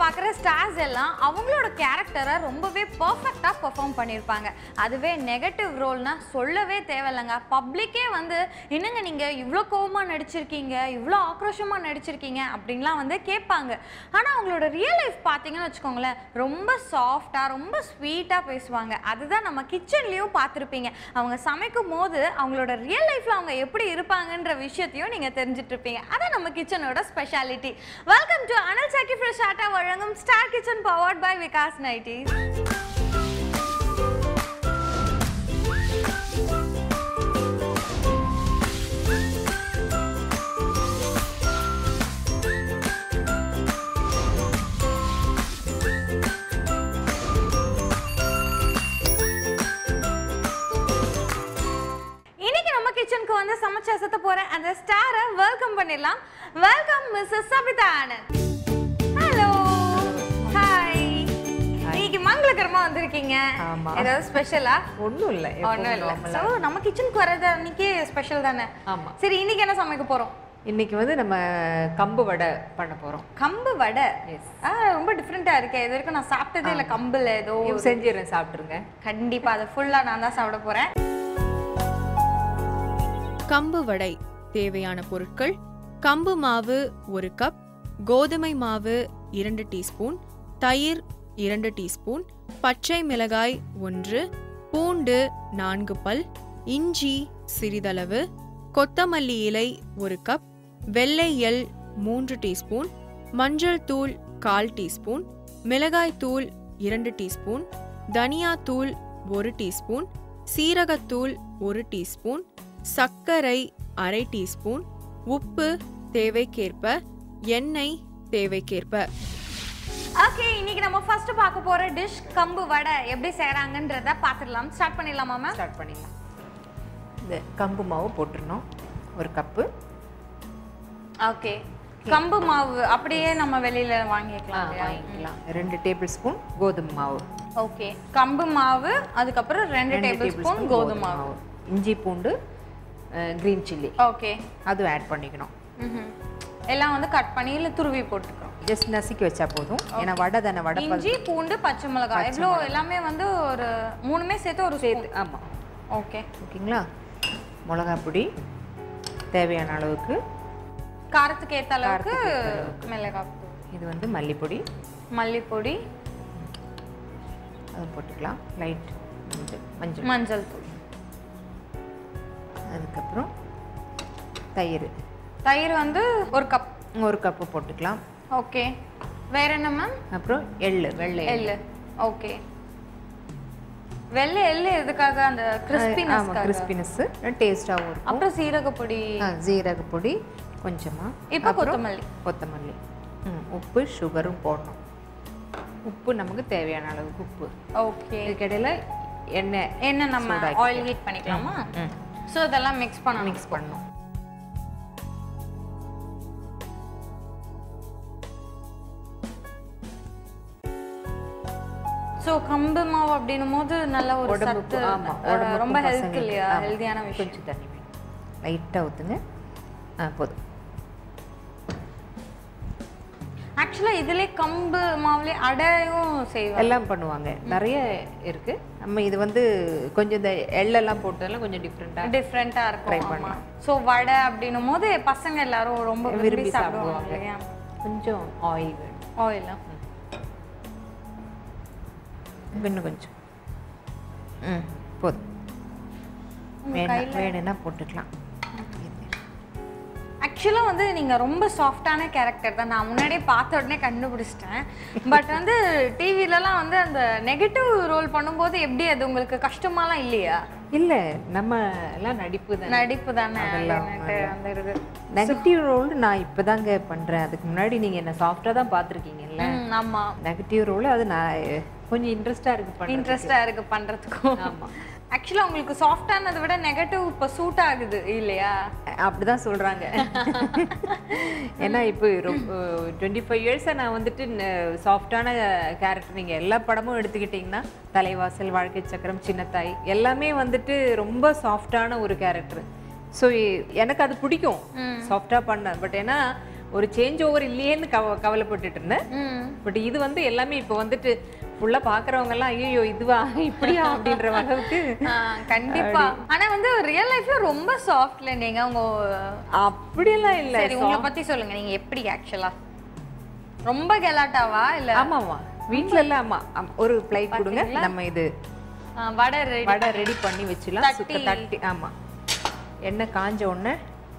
பார்க்குற ஸ்டார்ஸ் எல்லாம் அவங்களோட கேரக்டரை ரொம்பவே பர்ஃபெக்டாக பெர்ஃபார்ம் பண்ணியிருப்பாங்க அதுவே நெகட்டிவ் ரோல்னா சொல்லவே தேவையில்லைங்க பப்ளிக்கே வந்து என்னங்க நீங்கள் இவ்வளோ கோவமாக நடிச்சிருக்கீங்க இவ்வளோ ஆக்ரோஷமாக நடிச்சிருக்கீங்க அப்படின்லாம் வந்து கேட்பாங்க ஆனால் அவங்களோட ரியல் லைஃப் பார்த்தீங்கன்னு வச்சுக்கோங்களேன் ரொம்ப சாஃப்டாக ரொம்ப ஸ்வீட்டாக பேசுவாங்க அதுதான் நம்ம கிச்சன்லேயும் பார்த்துருப்பீங்க அவங்க சமைக்கும் போது அவங்களோட ரியல் லைஃப்பில் அவங்க எப்படி இருப்பாங்கன்ற விஷயத்தையும் நீங்கள் தெரிஞ்சுட்டு இருப்பீங்க அதான் நம்ம கிச்சனோட ஸ்பெஷாலிட்டி வெல்கம் டு அனல் சாக்கி ஃப்ரெஷ் ஆட்டா வழங்கும் star kitchen powered by Vikas nighties இன்னைக்கு நம்ம கிச்சனுக்கு வந்து சமைச்சு அசத்த போற அந்த ஸ்டாரை வெல்கம் பண்ணிடலாம் welcome Mrs Sabitha Anand hello hi இன்னைக்கு மங்களகரமா வந்திருக்கீங்க ஆமா. ஏதாவது ஸ்பெஷலா ஒண்ணும் இல்ல ஒன்றும் இல்லை ஸோ நம்ம கிச்சனுக்கு வர்றது அன்னைக்கே ஸ்பெஷல் தானே ஆமா சரி இன்னைக்கு என்ன சமைக்க போறோம் இன்னைக்கு வந்து நம்ம கம்பு வடை பண்ண போறோம் கம்பு வடை Yes. ஆ ரொம்ப டிஃப்ரெண்டா இருக்கே இது வரைக்கும் நான் சாப்பிட்டதே இல்லை கம்புல ஏதோ இது செஞ்சிடுறேன் சாப்பிட்டுருங்க கண்டிப்பா அதை ஃபுல்லா நான் தான் சாப்பிட போறேன் கம்பு வடை தேவையான பொருட்கள் கம்பு மாவு ஒரு கப் கோதுமை மாவு இரண்டு டீஸ்பூன் தயிர் இரண்டு டீஸ்பூன் பச்சை மிளகாய் ஒன்று பூண்டு நான்கு பல் இஞ்சி சிறிதளவு கொத்தமல்லி இலை ஒரு கப் வெள்ளை எள் மூன்று டீஸ்பூன் மஞ்சள் தூள் கால் டீஸ்பூன் மிளகாய் தூள் இரண்டு டீஸ்பூன் தனியா தூள் ஒரு டீஸ்பூன் சீரகத்தூள் ஒரு டீஸ்பூன் சர்க்கரை அரை டீஸ்பூன் உப்பு தேவைக்கேற்ப எண்ணெய் தேவைக்கேற்ப ஓகே இன்னைக்கு நம்ம ஃபர்ஸ்ட் பார்க்க போற டிஷ் கம்பு வடை எப்படி செய்றாங்கன்றத பார்த்துடலாம் ஸ்டார்ட் பண்ணிடலாமா மேம் ஸ்டார்ட் பண்ணிடலாம் இந்த கம்பு மாவு போட்டுருணும் ஒரு கப்பு ஓகே கம்பு மாவு அப்படியே நம்ம வெளியில வாங்கிக்கலாம் இல்லையா? வாங்கிக்கலாம் ரெண்டு டேபிள் ஸ்பூன் கோதுமை மாவு ஓகே கம்பு மாவு அதுக்கப்புறம் ரெண்டு ரெண்டு டேபிள் ஸ்பூன் கோதுமை மாவு இஞ்சி பூண்டு க்ரீன் சில்லி ஓகே அதுவும் ஆட் பண்ணிக்கணும் ம்ஹும். எல்லாம் வந்து கட் பண்ணி இல்லை துருவி போட்டுக்கிறோம் ஜஸ்ட் நசுக்கி வச்சா போதும் ஏன்னா வடை தானே வடை பல் இஞ்சி பூண்டு பச்சை மிளகாய் எவ்வளோ எல்லாமே வந்து ஒரு மூணுமே சேர்த்து ஒரு சேர்த்து ஆமாம் ஓகே ஓகேங்களா மிளகா பொடி தேவையான அளவுக்கு காரத்துக்கு ஏத்த அளவுக்கு காரத்துக்கு ஏத்த அளவுக்கு. மிளகாய் தூள். இது வந்து மல்லிப்பொடி மல்லிப்பொடி அது போட்டுக்கலாம் லைட் மஞ்சள் மஞ்சள் மஞ்சள் தூள் அதுக்கப்புறம் தயிர் தயிர் வந்து ஒரு கப் ஒரு கப்பு போட்டுக்கலாம் ஓகே வேற என்ன மேம் அப்புறம் எள்ளு வெள்ளை எள்ளு எள்ளு ஓகே வெள்ளை எள்ளு எதுக்காக அந்த ஆமாம் கிறிஸ்பினஸ் கிறிஸ்பினஸ் டேஸ்ட்டாகவும் இருக்கும் அப்புறம் சீரகப்பொடி ஆ, ஜீரக பொடி கொஞ்சமாக இப்போ கொத்தமல்லி கொத்தமல்லி ம் உப்பு சுகரும் போடணும் உப்பு நமக்கு தேவையான அளவுக்கு உப்பு ஓகே இதுக்கிடையில் எண்ணெய் என்ன நம்ம சூடாக்கி. ஆயில் ஹீட் பண்ணிக்கலாமா ம் ஸோ இதெல்லாம் மிக்ஸ் பண்ணணும் மிக்ஸ் பண்ணணும் ஸோ கம்பு மாவு அப்படின்னும் போது நல்ல ஒரு உடம்புக்கு சத்து ஆமா ஒரு உடம்புக்கும் ரொம்ப ஹெல்த் பசங்களுக்கு, இல்லையா ஆமா. ஹெல்தியான விஷயம் கொஞ்சம் தண்ணி வேணும் லைட்டாக ஊற்றுங்க ஆ போதும் ஆக்சுவலாக இதுலயே கம்பு மாவுலே அடையும் செய்வாங்க எல்லாம் பண்ணுவாங்க நிறைய இருக்கு நம்ம இது வந்து கொஞ்சம் இந்த எள்ளெல்லாம் போட்டதெல்லாம் கொஞ்சம் டிஃப்ரெண்ட்டாக டிஃப்ரெண்ட்டாக Try இருக்கும் பண்ணலாம். ஸோ வடை அப்படின்னும் போது பசங்க எல்லாரும் ரொம்ப விரும்பி விரும்பி சாப்பிடுவாங்க சாப்பிடுவாங்க இல்லையா கொஞ்சம் ஆயில் வேணும் ஆயிலாம் இன்னும் கொஞ்சம் ம் போதும் உங்க வேணா வேணும்னா போட்டுக்கலாம் ஆக்சுவலாக வந்து நீங்கள் ரொம்ப சாஃப்டான கேரக்டர் தான் நான் முன்னாடியே பார்த்த உடனே கண்டுபிடிச்சிட்டேன் பட் வந்து டிவிலலாம் வந்து அந்த நெகட்டிவ் ரோல் பண்ணும்போது எப்படி அது உங்களுக்கு கஷ்டமாலாம் இல்லையா இல்லை நம்ம எல்லாம் நடிப்பு தான் நடிப்பு தானே அதெல்லாம் எனக்கு அந்த இது நெகட்டிவ் ரோல் நான் இப்போதாங்க பண்ணுறேன் அதுக்கு முன்னாடி நீங்கள் என்ன சாஃப்டாக தான் பார்த்துருக்கீங்கல்ல ம், ஆமா நெகட்டிவ் ரோல் அது நான் கொஞ்சம் இன்ட்ரெஸ்டாக இருக்கு பண்ண இன்ட்ரெஸ்டாக இருக்கு பண்றதுக்கும் ஆமா. ஆக்சுவலாக உங்களுக்கு சாஃப்டானதை விட நெகட்டிவ் இப்போ சூட் ஆகுது இல்லையா அப்படிதான் சொல்றாங்க ஏன்னா இப்போ டுவெண்ட்டி ஃபைவ் இயர்ஸாக நான் வந்துட்டு சாஃப்டான கேரக்டர் நீங்கள் எல்லா படமும் எடுத்துக்கிட்டிங்கன்னா தலைவாசல் வாழ்க்கை சக்கரம் சின்னத்தாய் எல்லாமே வந்துட்டு ரொம்ப சாஃப்டான ஒரு கேரக்டர் ஸோ எனக்கு அது பிடிக்கும் சாஃப்டாக பண்ண பட் ஏன்னா ஒரு சேஞ்ச் ஓவர் இல்லையேன்னு கவ கவலைப்பட்டுட்டு இருந்தேன் ம் பட் இது வந்து எல்லாமே இப்போ வந்துட்டு ஃபுல்லா பாக்குறவங்க எல்லாம் ஐயோ இதுவா இப்படியா அப்படின்ற அளவுக்கு ஆ, கண்டிப்பா ஆனா வந்து ரியல் லைஃப்ல ரொம்ப சாஃப்ட்ல நீங்க உங்க அப்படியெல்லாம் இல்ல சரி உங்களை பத்தி சொல்லுங்க நீங்க எப்படி ஆக்சுவலா ரொம்ப கெலாட்டாவா இல்ல ஆமாமா வீட்ல எல்லாம் ஆமா ஆமா. ஒரு பிளைட் கொடுங்க நம்ம இது ஆ, வடை ரெடி வடை ரெடி பண்ணி வச்சுலாம் சுத்த தட்டி ஆமா எண்ணெய் காஞ்ச உடனே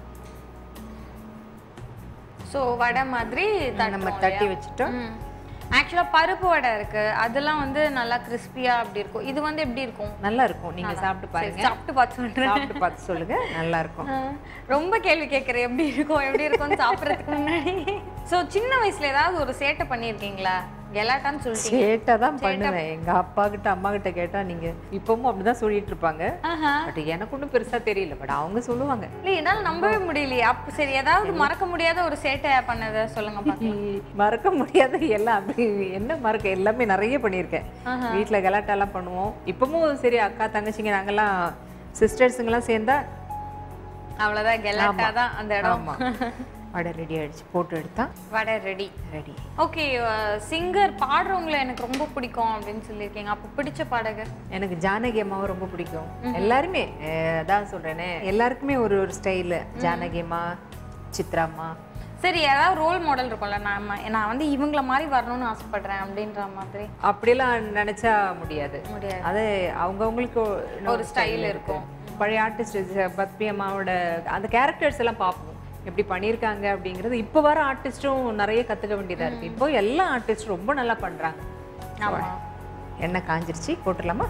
சோ வடை மாதிரி நம்ம தட்டி வச்சுட்டோம் ஆக்சுவலா பருப்பு வடை இருக்கு அதெல்லாம் வந்து நல்லா கிறிஸ்பியா அப்படி இருக்கும் இது வந்து எப்படி இருக்கும் நல்லா இருக்கும் நீங்க சாப்பிட்டு பாருங்க சாப்பிட்டு பார்த்து சொல்றேன் சாப்பிட்டு பார்த்து சொல்லுங்க நல்லா இருக்கும் ஆ, ரொம்ப கேள்வி கேட்குறேன் எப்படி இருக்கும் எப்படி இருக்கும்னு சாப்பிட்றதுக்கு முன்னாடி ஸோ சின்ன வயசுல ஏதாவது ஒரு சேட்டை பண்ணியிருக்கீங்களா கெலாட்டான்னு சொல்லிட்டீங்க சேட்டை தான் பண்ணுவேன் எங்க அப்பா கிட்ட அம்மா கிட்ட கேட்டா நீங்க இப்பவும் அப்படிதான் சொல்லிட்டு இருப்பாங்க ஆஹா பட் எனக்கு ஒன்றும் பெருசா தெரியல பட் அவங்க சொல்லுவாங்க இல்லை என்னால் நம்பவே முடியலையே அப்போ சரி ஏதாவது மறக்க முடியாத ஒரு சேட்டை பண்ணதை சொல்லுங்க பார்க்கலாம் மறக்க முடியாத எல்லாம் அப்படி என்ன மறக்க எல்லாமே நிறைய பண்ணியிருக்கேன் வீட்டில் கலாட்டாலாம் பண்ணுவோம் இப்பவும் சரி அக்கா தங்கச்சிங்க நாங்கெல்லாம் சிஸ்டர்ஸுங்கெல்லாம் சேர்ந்தா அவ்வளோதான் கெலாட்டா தான் அந்த இடம் ஆமா வடை ரெடி ஆயிடுச்சு போட்டு எடுத்தா vada ready ready okay singer பாடுறவங்கள எனக்கு ரொம்ப பிடிக்கும் அப்படின்னு சொல்லியிருக்கீங்க அப்போ பிடிச்ச பாடகர் எனக்கு ஜானகி அம்மாவை ரொம்ப பிடிக்கும் எல்லாருமே அஹ், அதான் சொல்றேனே எல்லாருக்குமே ஒரு ஒரு ஸ்டைலு ஜானகி அம்மா சித்ரா அம்மா சரி ஏதாவது ரோல் மாடல் இருக்கும்ல நான் நான் வந்து இவங்கள மாதிரி வரணும்னு ஆசைப்படுறேன் அப்படின்ற மாதிரி அப்படியெல்லாம் நினைச்சா முடியாது முடியாது அது அவங்கவுங்களுக்கு ஒரு style இருக்கும். பழைய ஆர்டிஸ்ட் பத்மி அம்மாவோட அந்த கேரக்டர்ஸ் எல்லாம் பார்ப்போம் எப்படி பண்ணியிருக்காங்க அப்படிங்கிறது இப்போ வர ஆர்டிஸ்ட்டும் நிறைய கற்றுக்க வேண்டியதா இருக்கு இப்போ எல்லா ஆர்டிஸ்டும் ரொம்ப நல்லா பண்றாங்க ஆமா எண்ணெய் காஞ்சிருச்சு போட்டுடலாமா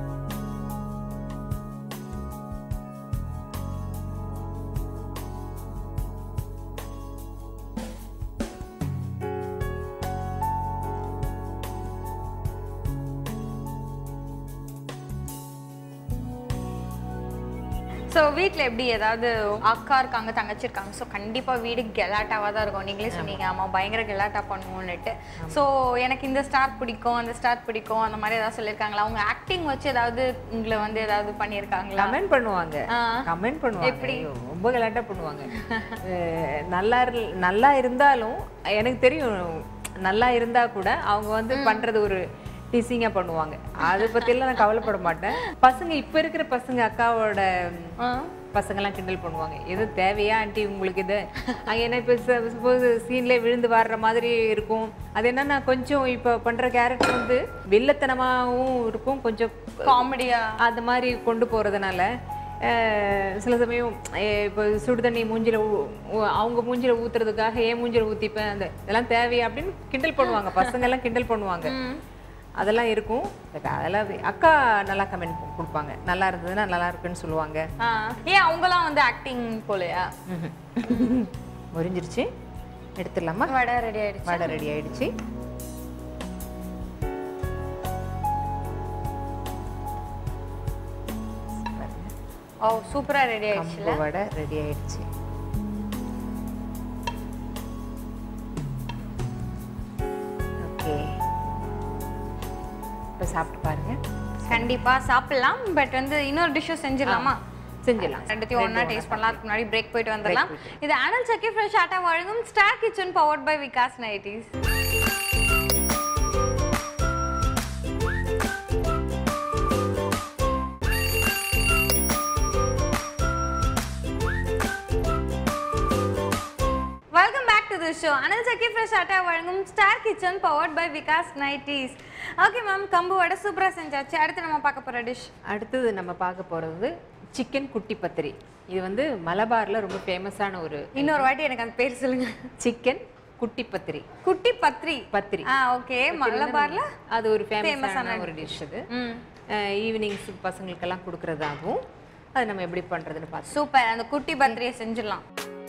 ஸோ வீட்டில் எப்படி ஏதாவது அக்கா இருக்காங்க தங்கச்சி இருக்காங்க ஸோ கண்டிப்பாக வீடு கெலாட்டாவாக தான் இருக்கும் நீங்களே சொன்னீங்க ஆமாம் பயங்கர கெலாட்டா பண்ணுவோன்னுட்டு ஸோ எனக்கு இந்த ஸ்டார் பிடிக்கும் அந்த ஸ்டார் பிடிக்கும் அந்த மாதிரி ஏதாவது சொல்லியிருக்காங்களா அவங்க ஆக்டிங் வச்சு ஏதாவது உங்களை வந்து ஏதாவது பண்ணியிருக்காங்களா கமெண்ட் பண்ணுவாங்க ஆ. கமெண்ட் பண்ணுவாங்க ஐயோ, ரொம்ப கலாட்டா பண்ணுவாங்க அஹ் நல்லா இரு- நல்லா இருந்தாலும் எனக்கு தெரியும் நல்லா இருந்தா கூட அவங்க வந்து பண்றது ஒரு டீசிங்கா பண்ணுவாங்க அதை பத்தியெல்லாம் நான் கவலைப்பட மாட்டேன் பசங்க இப்ப இருக்கிற பசங்க அக்காவோட ஆ பசங்கெல்லாம் கிண்டல் பண்ணுவாங்க எது தேவையா ஆண்டி உங்களுக்கு இது அங்க என்ன இப்போ சப்போஸ் சீன்ல விழுந்து வர்ற மாதிரி இருக்கும் அது என்னன்னா கொஞ்சம் இப்போ பண்ற கேரக்டர் வந்து வில்லத்தனமாவும் இருக்கும் கொஞ்சம் காமெடியா அந்த மாதிரி கொண்டு போறதுனால அஹ், சில சமயம் அஹ், இப்போ சுடு தண்ணி மூஞ்சில ஊ- ஊ- அவங்க மூஞ்சில ஊத்துறதுக்காக ஏன் மூஞ்சில ஊத்திப்பேன் அந்த இதெல்லாம் தேவையா அப்படின்னு கிண்டல் பண்ணுவாங்க பசங்க எல்லாம் கிண்டல் பண்ணுவாங்க அதெல்லாம் இருக்கும் But அதெல்லாம் வே- அக்கா நல்லா கமெண்ட் கொடுப்பாங்க நல்லா இருந்ததுன்னா நல்லா இருக்குன்னு சொல்லுவாங்க ஆ ஏன் அவங்களாம் வந்து ஆக்டிங் போலையா முறிஞ்சிருச்சு எடுத்துடலாமா வடை ரெடி ஆயிடுச்சு வடை ரெடி ஆயிடுச்சு பாருங்க. ஓ சூப்பரா ரெடி ஆயிடுச்சுல கம்பு வடை ரெடி ஆயிடுச்சு ஓகே இப்போ சாப்பிட்டு பாருங்க கண்டிப்பா சாப்பிடலாம் பட் வந்து இன்னொரு டிஷ்ஷும் செஞ்சிடலாமா செஞ்சிடலாம் ரெண்டுத்தையும் ஒண்ணா டேஸ்ட் பண்ணலாம் அதுக்கு முன்னாடி பிரேக் போயிட்டு வந்துடலாம் இது அனல் சக்கி ஃப்ரெஷ் ஆட்டா வழங்கும் star kitchen powered by Vikas nighties welcome back to the show Anil Chakki fresh atta வழங்கும் star kitchen powered by Vikas nighties okay ma'am கம்பு வடை சூப்பரா செஞ்சாச்சு அடுத்து நம்ம பார்க்க போற டிஷ் அடுத்தது நம்ம பார்க்க போறது சிக்கன் குட்டி பத்திரி இது வந்து மலபார்ல ரொம்ப ஃபேமஸான ஒரு இன்னொரு வாட்டி எனக்கு அந்த பேர் சொல்லுங்க சிக்கன் குட்டி பத்திரி குட்டி பத்ரி பத்திரி ஆ ஓகே மலபார்ல அது ஒரு ஃபேமஸான ஒரு டிஷ் அது ம் ஈவினிங்ஸ் பசங்களுக்கெல்லாம் கொடுக்கறதாகவும் அது நம்ம எப்படி பண்றதுன்னு பார்த்து சூப்பர் அந்த குட்டி பத்ரியை செஞ்சிடலாம்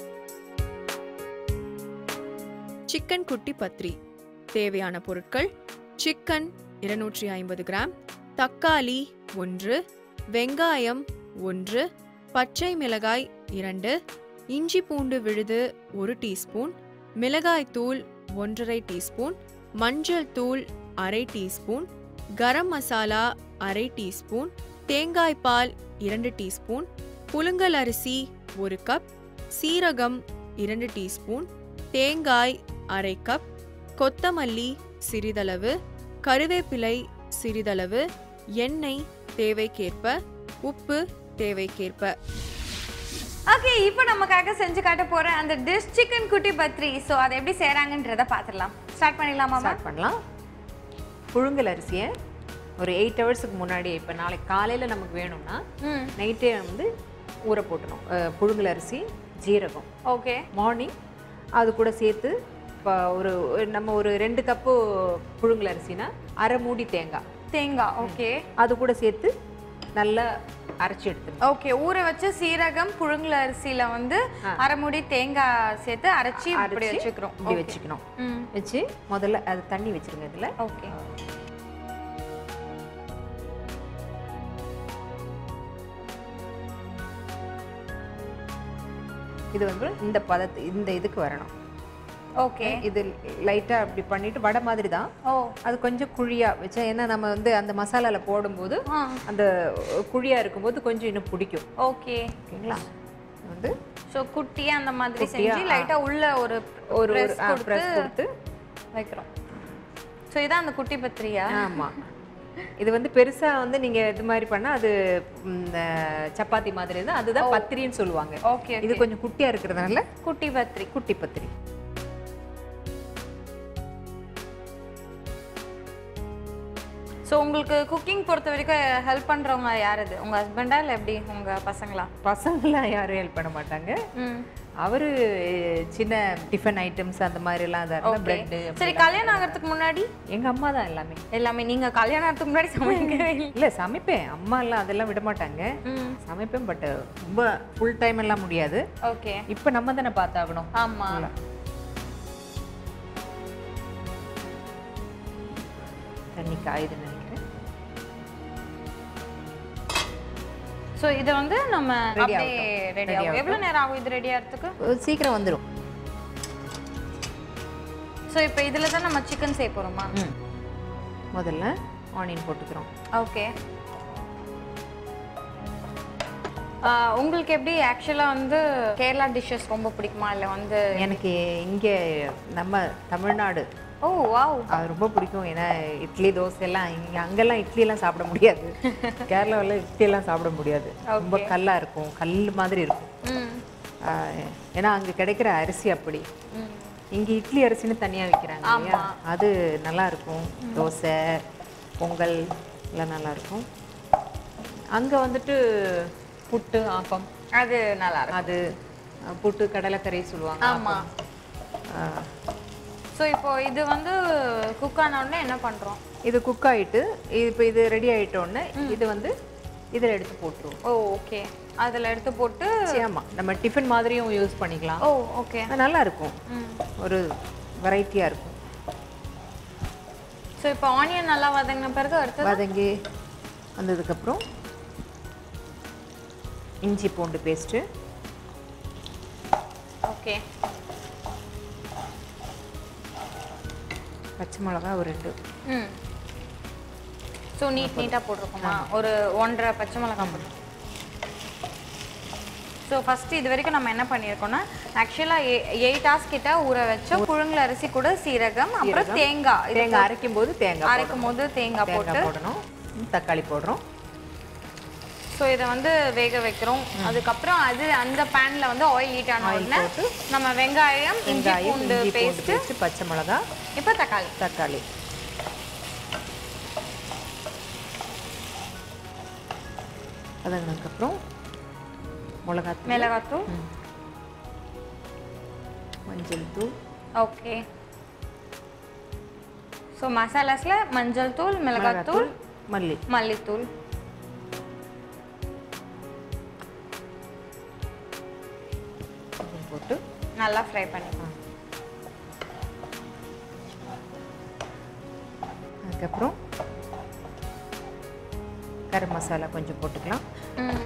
சிக்கன் குட்டி பத்ரி தேவையான பொருட்கள் சிக்கன் இருநூற்றி ஐம்பது கிராம் தக்காளி ஒன்று வெங்காயம் ஒன்று பச்சை மிளகாய் இரண்டு இஞ்சி பூண்டு விழுது ஒரு டீஸ்பூன் மிளகாய் தூள் ஒன்றரை டீஸ்பூன் மஞ்சள் தூள் அரை டீஸ்பூன் கரம் மசாலா அரை டீஸ்பூன் தேங்காய் பால் இரண்டு டீஸ்பூன் புழுங்கல் அரிசி ஒரு கப் சீரகம் இரண்டு டீஸ்பூன் தேங்காய் அரை கப் கொத்தமல்லி சிறிதளவு கருவேப்பிலை சிறிதளவு எண்ணெய் தேவைக்கேற்ப உப்பு தேவைக்கேற்ப ஓகே இப்போ நமக்காக செஞ்சு காட்ட போற அந்த டிஷ் சிக்கன் குட்டி பத்ரி ஸோ அதை எப்படி செய்றாங்கன்றத பார்த்துடலாம் ஸ்டார்ட் பண்ணிடலாமா ஸ்டார்ட் பண்ணலாம் புழுங்கல் அரிசியை ஒரு எயிட் ஹவர்ஸுக்கு முன்னாடி இப்போ நாளைக்கு காலையில் நமக்கு வேணும்னா ம் நைட்டே வந்து ஊற போட்டணும் அஹ், புழுங்கல் அரிசி ஜீரகம் ஓகே மார்னிங் அது கூட சேர்த்து இப்போ ஒரு ஒரு நம்ம ஒரு ரெண்டு கப்பு புழுங்கல் அரிசினா அரை மூடி தேங்காய் தேங்காய் ஓகே அது கூட சேர்த்து நல்லா அரைச்சி எடுத்துக்கணும் ஓகே ஊற வச்ச சீரகம் புழுங்கல் அரிசியில வந்து அரை மூடி தேங்காய் சேர்த்து அரைச்சி இப்படி அரைச்சி வச்சுக்கிறோம் இப்படி Okay. வச்சுக்கணும் ம் வச்சு முதல்ல அது தண்ணி வச்சிருங்க இதில் ஓகே இது வந்து இந்த பதத்து இந்த இதுக்கு வரணும் ஓகே இது லைட்டாக அப்படி பண்ணிட்டு வடை மாதிரி தான் ஓ அது கொஞ்சம் குழியா வச்சா ஏன்னா நம்ம வந்து அந்த மசாலால போடும்போது ஆ அந்த குழியா இருக்கும்போது கொஞ்சம் இன்னும் பிடிக்கும் ஓகே ஓகேங்களா இது வந்து ஸோ குட்டியா அந்த மாதிரி குட்டியா, செஞ்சு ஆ. லைட்டா உள்ள ஒரு ஒரு ஒரு press ப்ரெஸ் கொடுத்து கொடுத்து வைக்கிறோம் ஸோ இதான் அந்த குட்டி பத்திரியா ஆமா இது வந்து பெருசா வந்து நீங்க இது மாதிரி பண்ணா அது இந்த சப்பாத்தி மாதிரி தான் அதுதான் பத்திரின்னு சொல்லுவாங்க ஓகே இது கொஞ்சம் குட்டியா இருக்கிறதுனால குட்டி பத்திரி குட்டி பத்திரி ஸோ உங்களுக்கு குக்கிங் பொறுத்த வரைக்கும் ஹெல்ப் பண்றவங்க யார் இது உங்க ஹஸ்பண்டா இல்லை எப்படி உங்க பசங்களா பசங்களாம் யாரும் ஹெல்ப் பண்ண மாட்டாங்க ம் அவரு சின்ன டிஃபன் ஐட்டம்ஸ் அந்த மாதிரி எல்லாம் இதாக இருந்தால் பிரெட்டு சரி கல்யாணம் ஆகிறதுக்கு முன்னாடி எங்க அம்மா தான் எல்லாமே எல்லாமே நீங்க கல்யாணத்துக்கு முன்னாடி சமைக்கவே இல்லை இல்ல சமைப்பேன் அம்மா எல்லாம் அதெல்லாம் விட மாட்டாங்க ம் சமைப்பேன் பட் ரொம்ப ஃபுல் டைம் எல்லாம் முடியாது ஓகே இப்போ நம்ம தானே பார்த்தாகணும் ஆமா தண்ணி காயுதுன்னு நினைக்கிறேன் ஸோ இதை வந்து நம்ம Ready அப்படியே ஆகட்டும். ரெடி Ready ஆகும் எவ்வளோ நேரம் ஆகும் இது ரெடி ஆகிறதுக்கு சீக்கிரம் வந்துடும் ஸோ இப்போ இதில் தான் நம்ம சிக்கன் செய்ய போகிறோமா ம் முதல்ல ஆனியன் போட்டுக்கிறோம் ஓகே உங்களுக்கு எப்படி ஆக்சுவலாக வந்து கேரளா டிஷ்ஷஸ் ரொம்ப பிடிக்குமா இல்லை வந்து எனக்கு இங்கே நம்ம தமிழ்நாடு ஓ வாவ் அது ரொம்ப பிடிக்கும் ஏன்னா இட்லி தோசை எல்லாம் இங்கே அங்கெல்லாம் இட்லி எல்லாம் சாப்பிட முடியாது கேரளாவில் இட்லி எல்லாம் சாப்பிட முடியாது ரொம்ப கல்லா இருக்கும் கல் மாதிரி இருக்கும் ம் ஆஹ் ஏன்னா அங்கே கிடைக்கிற அரிசி அப்படி ம் இங்கே இட்லி அரிசின்னு தனியாக விற்கிறாங்க இல்லையா அது நல்லா இருக்கும் தோசை பொங்கல் எல்லாம் நல்லா இருக்கும் அங்கே வந்துட்டு புட்டு ஆப்பம் அது நல்லா இருக்கும் அது அஹ், புட்டு கடலைக்கறி சொல்லுவாங்க ஆமா. ஆஹ், ஸோ இப்போ இது வந்து குக் ஆன உடனே என்ன பண்ணுறோம் இது குக் ஆயிட்டு இப்போ இது ரெடி ஆயிட்டோடனே இது வந்து இதில் எடுத்து போட்டுருவோம் ஓ ஓகே அதில் எடுத்து போட்டு ஆமா நம்ம டிஃபன் மாதிரியும் யூஸ் பண்ணிக்கலாம் ஓ ஓகே அது நல்லா இருக்கும் ம் ஒரு வெரைட்டியாக இருக்கும் ஸோ இப்போ ஆனியன் நல்லா வதங்கின பிறகு அடுத்து வதங்கி வந்ததுக்கப்புறம் இஞ்சி பூண்டு பேஸ்ட்டு ஓகே பச்சை மிளகா ஒரு ரெண்டு ம் ஸோ நீட் நீட்டாக போட்டிருக்கோமா ஒரு ஒன்றரை பச்சை மிளகாய் போட்டு ஸோ ஃபஸ்ட்டு இது வரைக்கும் நம்ம என்ன பண்ணியிருக்கோம்னா ஆக்சுவலாக எயிட் ஹார்ஸ் கிட்ட ஊற வச்ச புழுங்கல் அரிசி கூட சீரகம் அப்புறம் தேங்காய் இது தேங்காய் அரைக்கும் போது தேங்காய் அரைக்கும் போது தேங்காய் போட்டு தேங்காய் போடணும் ம், தக்காளி போடுறோம் ஸோ இதை வந்து வேக வைக்கிறோம் அதுக்கப்புறம் அது அந்த பேனில் வந்து ஆயில் ஹீட் ஆன உடனே போட்டு நம்ம வெங்காயம் இஞ்சி வெங்காயம் பூண்டு இஞ்சி பூண்டு பேஸ்ட் பேஸ்ட்டு பச்சை மிளகா இப்போ தக்காளி தக்காளி வதங்கினதுக்கப்புறம் மிளகாத்தூள் மிளகாத்தூள் மஞ்சள் தூள் ஓகே ஸோ மசாலாஸில் மஞ்சள் தூள் மிளகாத்தூள் மல்லி மல்லித்தூள் இது போட்டு நல்லா ஃப்ரை பண்ணிக்கலாம் அதுக்கப்புறம் கரம் மசாலா கொஞ்சம் போட்டுக்கலாம் ம்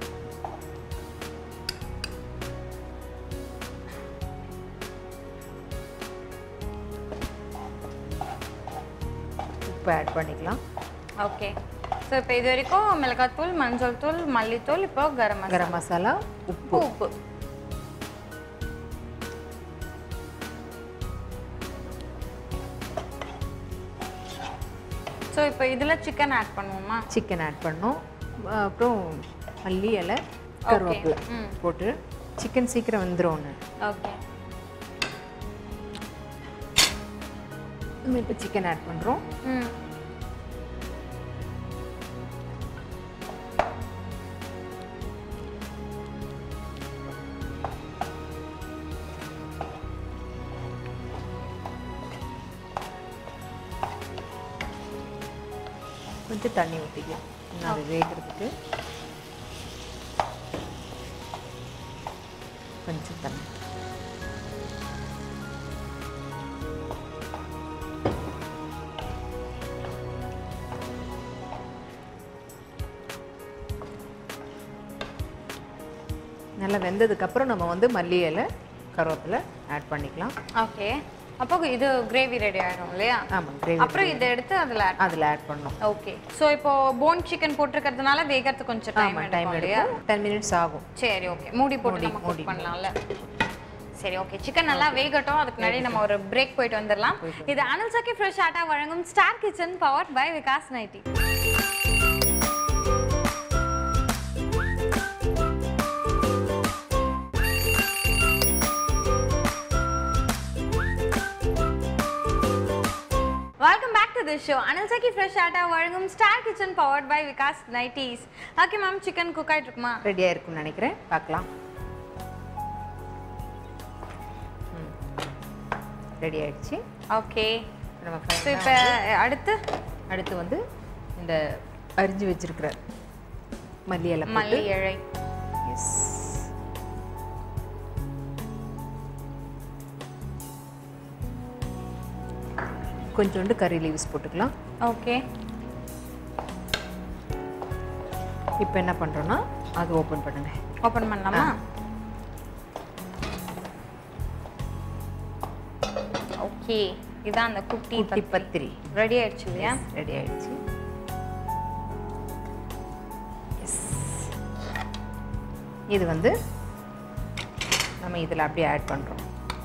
உப்பு ஆட் பண்ணிக்கலாம் ஓகே ஸோ இப்போ இது வரைக்கும் மிளகாத்தூள் மஞ்சள் தூள் மல்லித்தூள் இப்போ கரம் மசாலா கரம் மசாலா உப்பு உப்பு ஸோ இப்போ இதில் சிக்கன் ஆட் பண்ணுவோமா சிக்கன் ஆட் பண்ணோம் அப்புறம் மல்லி இலை கருவேப்பிலை ம். போட்டு சிக்கன் சீக்கிரம் வந்துடும் ஒன்று ஓகே நம்ம இப்போ சிக்கன் ஆட் பண்ணுறோம் ம் கொஞ்சம் தண்ணி ஊற்றிக்கலாம் இன்னும் அது வேகிறதுக்கு கொஞ்சம் தண்ணி நல்லா வெந்ததுக்கப்புறம் நம்ம வந்து மல்லி இலை கருவேப்பிலை ஆட் பண்ணிக்கலாம் ஓகே அப்போ இது கிரேவி ரெடி ஆயிடும் இல்லையா ஆமாம் கிரேவி அப்புறம் இதை எடுத்து அதில் ஆட் அதில் ஆட் பண்ணோம் ஓகே ஸோ இப்போ போன் சிக்கன் போட்டிருக்கிறதுனால வேகறதுக்கு கொஞ்சம் டைம் ஆமாம் டைம் எடுக்கும் இல்லையா எடுக்கும் டென் மினிட்ஸ் ஆகும் சரி ஓகே மூடி போட்டு நம்ம குக் பண்ணலாம்ல சரி ஓகே சிக்கன் நல்லா வேகட்டும் அதுக்கு முன்னாடி நம்ம ஒரு பிரேக் போயிட்டு வந்துடலாம் இது அனில் சக்கி ஃப்ரெஷ் ஆட்டா வழங்கும் star kitchen powered by Vikas nighty welcome back to the show Anil Chakki fresh atta வழங்கும் star kitchen powered by Vikas nighties okay ma'am chicken cook ஆயிட்டு இருக்குமா ரெடியாக இருக்கும்னு நினைக்கிறேன் பார்க்கலாம் ரெடி ஆயிடுச்சு ஓகே நம்ம ஸோ final ஆ இப்போ அடுத்து அடுத்து வந்து இந்த அரிஞ்சு வச்சிருக்கிற மல்லி இலை மல்லி இழை எஸ் கொஞ்சோண்டு கறி லீவ்ஸ் போட்டுக்கலாம் ஓகே இப்போ என்ன பண்ணுறோன்னா அது ஓப்பன் பண்ணுங்க ஓப்பன் பண்ணலாமா ஓகே இதான் அந்த குட்டி குட்டி பத்திரி ரெடி ஆயிடுச்சு இல்லையா ரெடி ஆயிடுச்சு எஸ் இது வந்து நம்ம இதில் அப்படியே ஆட் பண்ணுறோம்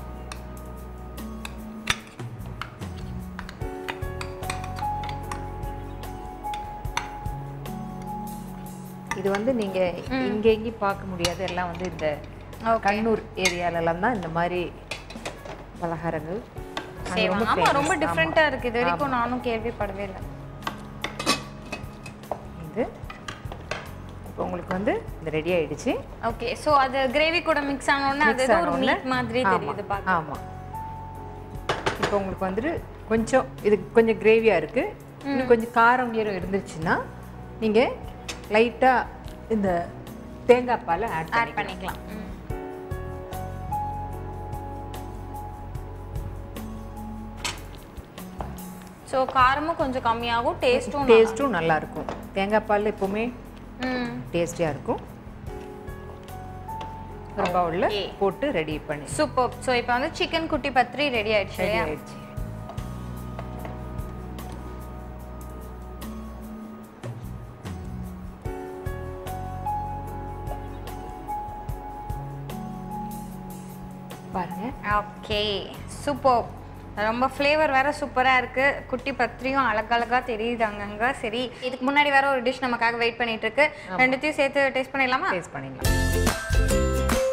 இது வந்து நீங்கள் இங்கே எங்கேயும் பார்க்க முடியாது எல்லாம் வந்து இந்த ஓகே கண்ணூர் ஏரியாலலாம் தான் இந்த மாதிரி பலகாரங்கள் அங்க சரி ரொம்ப ஆமா famous. ரொம்ப ஆமா. டிஃப்ரெண்ட்டாக இருக்குது இது வரைக்கும் நானும் கேள்விப்படவே இல்லை இது இப்போ உங்களுக்கு வந்து இந்த ரெடி ஆயிடுச்சு ஓகே ஸோ அது கிரேவி கூட மிக்ஸ் ஆனோடனே அது Mix ஏதோ ஒரு ஆன உடனே- மீட் மாதிரி ஆமா, தெரியுது பார்க்க ஆமா இப்போ உங்களுக்கு வந்துட்டு கொஞ்சம் இது கொஞ்சம் கிரேவியாக இருக்கு இன்னும் கொஞ்சம் காரம் ஈரம் இருந்துச்சுன்னா நீங்க லைட்டா இந்த தேங்காய் பாலை ஆட் ஆட் பண்ணிக்கலாம் ம். ஸோ காரமும் கொஞ்சம் கம்மியாகும் டேஸ்ட்டும் டேஸ்ட்டும் நல்லா இருக்கும் தேங்காய் பால் எப்பவுமே ம் டேஸ்டியாக இருக்கும் ஒரு பவுலில் Okay. போட்டு ரெடி பண்ணி சூப்பர் ஸோ இப்போ வந்து சிக்கன் குட்டி பத்திரி ரெடி ஆயிடுச்சு ரெடி இல்லையா ஆயிடுச்சு பாருங்க ஓகே சூப்பர் ரொம்ப ஃப்ளேவர் வேற சூப்பராக இருக்கு குட்டி பத்திரியும் அழகழகா தெரியுது அங்கங்க சரி இதுக்கு முன்னாடி வேற ஒரு டிஷ் நமக்காக வெயிட் பண்ணிட்டு இருக்கு ரெண்டுத்தையும் சேர்த்து டேஸ்ட் பண்ணிடலாமா டேஸ்ட் பண்ணிடலாம்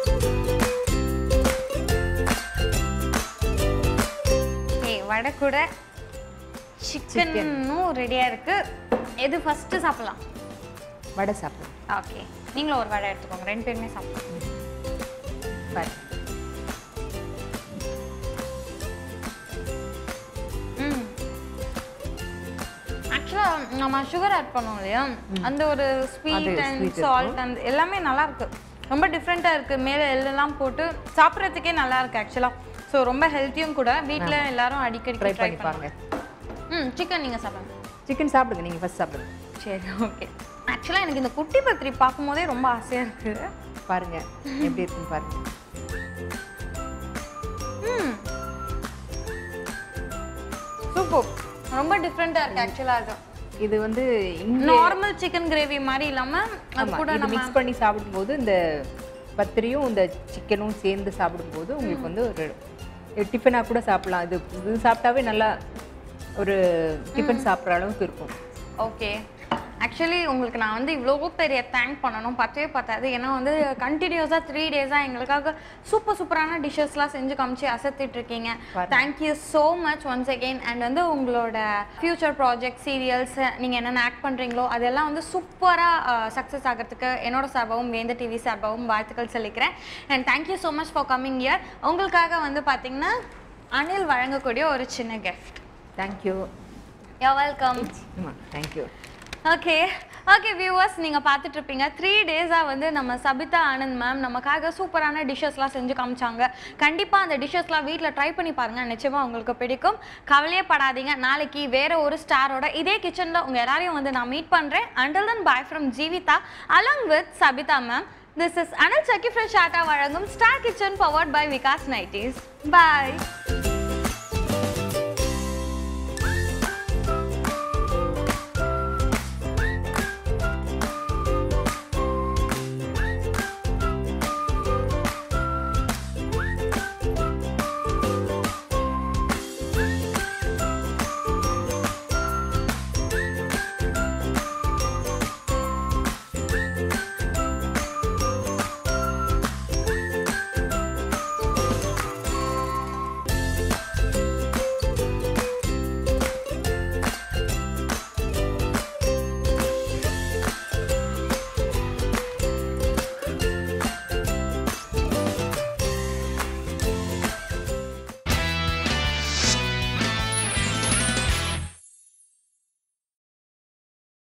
ஏய் வடை கூட சிக்கனும் ரெடியா இருக்கு எது ஃபர்ஸ்ட் சாப்பிடலாம் வடை சாப்பிடும் ஓகே நீங்களும் ஒரு வடை எடுத்துக்கோங்க ரெண்டு பேருமே சாப்பிடலாம் பாரு ம் ஆக்சுவலாக நம்ம சுகர் ஆட் பண்ணோம் இல்லையா அந்த ஒரு ஸ்வீட் அது அண்ட் sweet சால்ட் அந்த எல்லாமே நல்லா இருக்கு ரொம்ப டிஃப்ரெண்ட்டாக இருக்கு மேலே எள்ளெல்லாம் போட்டு சாப்பிட்றதுக்கே நல்லா இருக்கு ஆக்சுவலாக ஸோ ரொம்ப ஹெல்த்தியும் கூட வீட்டில் எல்லாரும் அடிக்கடி ட்ரை ட்ரை பண்ணி பண்ணுவாங்க பாருங்க ம் சிக்கன் நீங்கள் சாப்பிடுங்க சிக்கன் சாப்பிடுங்க நீங்கள் ஃபர்ஸ்ட் சாப்பிடுங்க சரி ஓகே ஆக்சுவலாக எனக்கு இந்த குட்டி பத்திரி பார்க்கும்போதே ரொம்ப ஆசையாக இருக்குது பாருங்க எப்படி இருக்குன்னு பாருங்க ம் சூப்பர் ரொம்ப டிஃப்ரெண்ட்டாக இருக்கு ஆக்சுவலாக அது இது வந்து இங்க நார்மல் சிக்கன் கிரேவி மாதிரி இல்லாமல் அது ஆமா, கூட இது நம்ம மிக்ஸ் பண்ணி சாப்பிடும்போது இந்த பத்திரியும் இந்த சிக்கனும் சேர்ந்து சாப்பிடும்போது உங்களுக்கு வந்து ஒரு டிஃபனாக கூட சாப்பிடலாம் இது இது சாப்பிட்டாவே நல்லா ஒரு டிஃபன் சாப்பிட்ற அளவுக்கு இருக்கும் ஓகே ஆக்சுவலி உங்களுக்கு நான் வந்து இவ்வளோ பெரிய தேங்க் பண்ணணும் பத்தவே பத்தாது ஏன்னா வந்து கண்டினியூஸாக த்ரீ டேஸாக எங்களுக்காக சூப்பர் சூப்பரான டிஷ்ஷஸ்லாம் செஞ்சு காமிச்சு அசத்திட்டு இருக்கீங்க thank you so much once again and வந்து உங்களோட ஃப்யூச்சர் ப்ராஜெக்ட் சீரியல்ஸ் நீங்கள் என்னென்ன ஆக்ட் பண்ணுறீங்களோ அதெல்லாம் வந்து சூப்பராக சக்ஸஸ் ஆகிறதுக்கு என்னோட சார்பாகவும் வேந்த டிவி சார்பாகவும் வாழ்த்துக்கள் சொல்லிக்கிறேன் and thank you so much for coming year உங்களுக்காக வந்து பார்த்தீங்கன்னா அனில் வழங்கக்கூடிய ஒரு சின்ன கிஃப்ட் தேங்க்யூ யூ வெல்கம் ஆமாம் தேங்க்யூ ஓகே ஓகே வியூவர்ஸ் நீங்கள் பார்த்துட்டு இருப்பீங்க த்ரீ டேஸாக வந்து நம்ம சபிதா ஆனந்த் மேம் நமக்காக சூப்பரான டிஷ்ஷஸ்லாம் செஞ்சு காமிச்சாங்க கண்டிப்பாக அந்த டிஷ்ஷஸ்லாம் வீட்டில் ட்ரை பண்ணி பாருங்கள் நிச்சயமாக உங்களுக்கு பிடிக்கும் கவலையே படாதீங்க நாளைக்கு வேற ஒரு ஸ்டாரோட இதே கிச்சனில் உங்கள் எல்லாரையும் வந்து நான் மீட் பண்ணுறேன் அண்டல் தன் பாய் from Jeevitha along with Sabitha ma'am this is Anil Chakki fresh atta வழங்கும் star kitchen powered by Vikas nighties bye